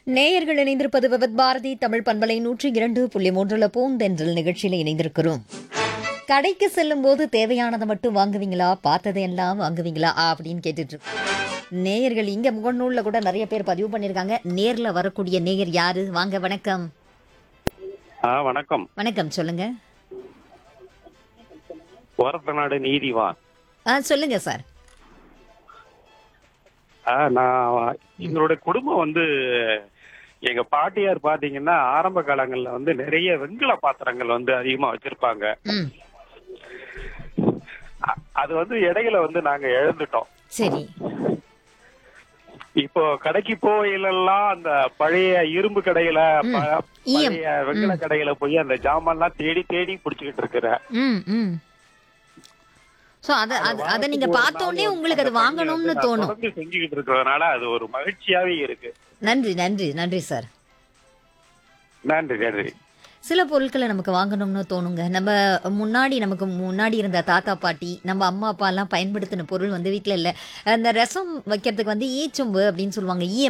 நேயர்கள் இணைந்திருப்பது விவத் பாரதி தமிழ் பண்பலை நூற்றி இரண்டு புள்ளி மூன்றுல பூந்தென்றல் நிகழ்ச்சியில இணைந்திருக்கிறோம் கடைக்கு செல்லும் போது தேவையானதை மட்டும் வாங்குவீங்களா பார்த்ததையெல்லாம் வாங்குவீங்களா அப்படின்னு கேட்டுட்டு இருக்கோம். நேயர்கள் இங்க முகநூல்ல கூட நிறைய பேர் பதிவு பண்ணிருக்காங்க நேர்ல வரக்கூடிய நேயர் யாரு வாங்க வணக்கம் ஆ வணக்கம் வணக்கம் சொல்லுங்க நாடு நீதிவான் ஆ சொல்லுங்க சார் ஆ, நான் எங்களுடைய குடும்பம் வந்து எங்க பாட்டியார் பாத்தீங்கன்னா ஆரம்ப காலங்கள்ல வந்து நிறைய வெண்கல பாத்திரங்கள் வந்து அதிகமா வச்சிருப்பாங்க ம் அ- அது வந்து இடையில வந்து நாங்க இழந்துட்டோம் சரி இப்போ கடைக்கு போயிலெல்லாம் அந்த பழைய இரும்பு கடையில ப- ஈயம். பழைய வெண்கல கடையில போய் அந்த ஜாமான்லாம் தேடி தேடி புடிச்சுக்கிட்டு இருக்கிறேன் ம் ம் ஸோ அதை அது அதை நீங்க பார்த்த உடனே உங்களுக்கு அது வாங்கணும்னு தோணும் தொடர்ந்து செஞ்சுக்கிட்டு இருக்கிறதுனால அது ஒரு மகிழ்ச்சியாவே இருக்கு நன்றி நன்றி நன்றி சார் நன்றி நன்றி சில பொருட்களை நமக்கு வாங்கணும்னு தோணுங்க நம்ம முன்னாடி நமக்கு முன்னாடி இருந்த தாத்தா பாட்டி நம்ம அம்மா அப்பா எல்லாம் பயன்படுத்தின பொருள் வந்து வீட்டில் இல்லை அந்த ரசம் வைக்கிறதுக்கு வந்து ஈச்சொம்பு அப்படின்னு சொல்லுவாங்க ஈயம்